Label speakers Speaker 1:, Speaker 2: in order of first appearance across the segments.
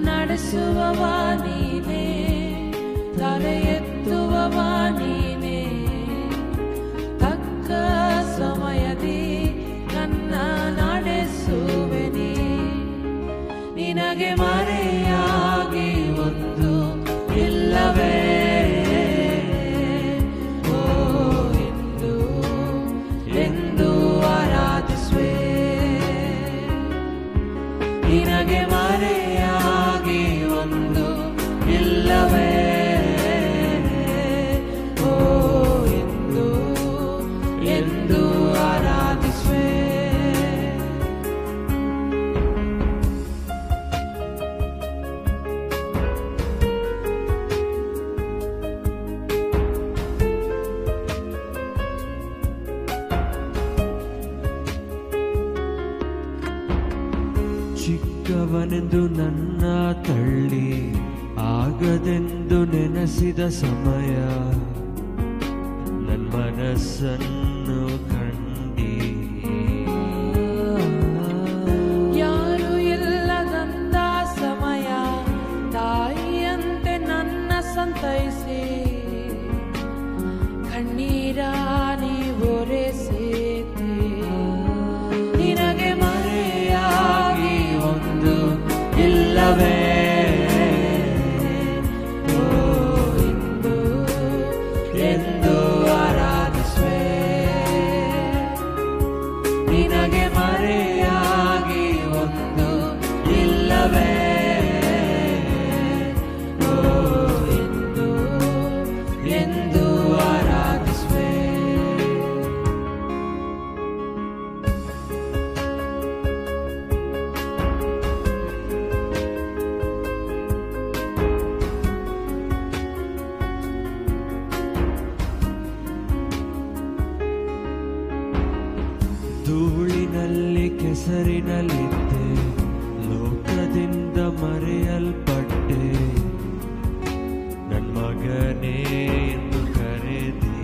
Speaker 1: ನಡೆಸುವವ ನೀನೇ ತಲೆ ಎತ್ತುವವ ನೀನೇ ತಕ್ಕ ಸಮಯದಿ ನನ್ನ ನಡೆಸುವೆ ನೀ ನಿನಗೆ ಮರೆಯಾಗಿ ಒಂದು ಇಲ್ಲವೇ ಓ ಎಂದು ಎಂದು ಆರಾಧಿಸುವೆ ನಿನಗೆ ಮರೆಯಾಗಿ ಒಂದು ಇಲ್ಲವೇ ಓ ಎಂದು ಎಂದು ಆರಾಧಿಸುವೆ
Speaker 2: ಚಿಕ್ಕವನೆಂದು ನನ್ನ ತಳ್ಳಿ ಆಗದೆಂದು ನೆನೆಸಿದ ಸಮಯ ನನ್ನ ಮನಸ್ಸನ್ನು ಕಂಡಿ
Speaker 1: ಯಾರು ಇಲ್ಲದಂತ ಸಮಯ ತಾಯಿಯಂತೆ ನನ್ನ ಸಂತೈಸಿ ಕಣ್ಣೀರ ನೀವೊರೆಸೇತೆ ನಿನಗೆ ಮರೆಯಾಗಿ ಒಂದು
Speaker 2: ಇಲ್ಲವೇ
Speaker 1: ಓ ಎಂದು ಎಂದು ಆರಾಧಿಸುವೆ ನಿನಗೆ ಮರೆಯಾಗಿ ಒಂದು ಇಲ್ಲವೇ ಓ ಎಂದು ಎಂದು ಆರಾಧಿಸುವೆ
Speaker 2: ಧೂಳಿನಲ್ಲಿ ಕೆಸರಿನಲ್ಲಿದ್ದೆ ಲೋಕದಿಂದ ಮರೆಯಲ್ಪಟ್ಟೆ ನನ್ನ ಮಗನೇ ಎಂದು ಕರೆದಿ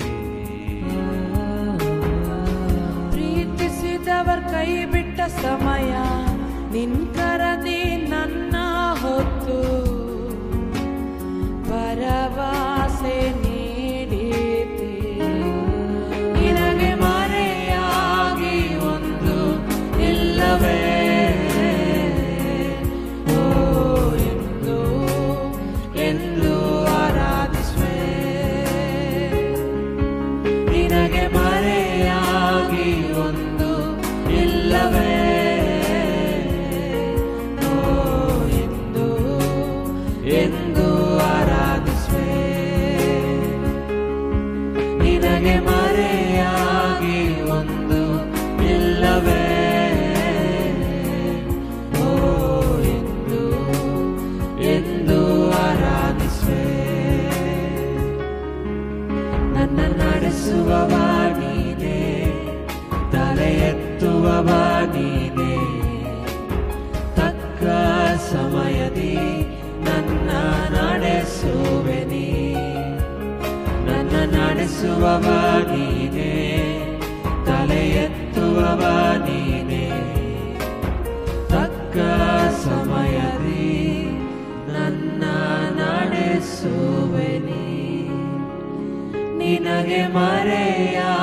Speaker 1: ಪ್ರೀತಿಸಿದವರ್ ಕೈ ಬಿಟ್ಟ ಸಮಯ ನಿನ್ ಕರದಿ ನನ್ನ ಹೊತ್ತು ಭರವಸೆ ನೀಡಿದೆ ನಿನಗೆ ಮರೆಯಾಗಿ ಒಂದು ಇಲ್ಲವೇ ಓ ಎಂದು ಎಂದು ಆರಾಧಿಸುವೆ ನಿನಗೆ ಮರೆಯಾಗಿ ಒಂದು ಇಲ್ಲವೇ ಓ ಎಂದು ಎಂದು ಆರಾಧಿಸುವೆ ನಿನಗೆ ಮರೆಯಾಗಿ ಒಂದು ಇಲ್ಲವೇ ಓ ಎಂದು ಎಂದು ಆರಾಧಿಸುವೆ ನನ್ನ ನಡೆಸುವವ ನೀನೇ ತಲೆ ಎತ್ತುವವ ನೀನೇ ತಕ್ಕ ಸಮಯದಿ ನನ್ನ ನಡೆಸುವೆ ನೀ ನನ್ನ ನಡೆಸುವವ ನೀನೇ ತಲೆ ಎತ್ತುವವ ನೀನೇ ತಕ್ಕ ಸಮಯದಿ ನನ್ನ ನಡೆಸುವೆ ನೀ ನಿನಗೆ ಮರೆಯ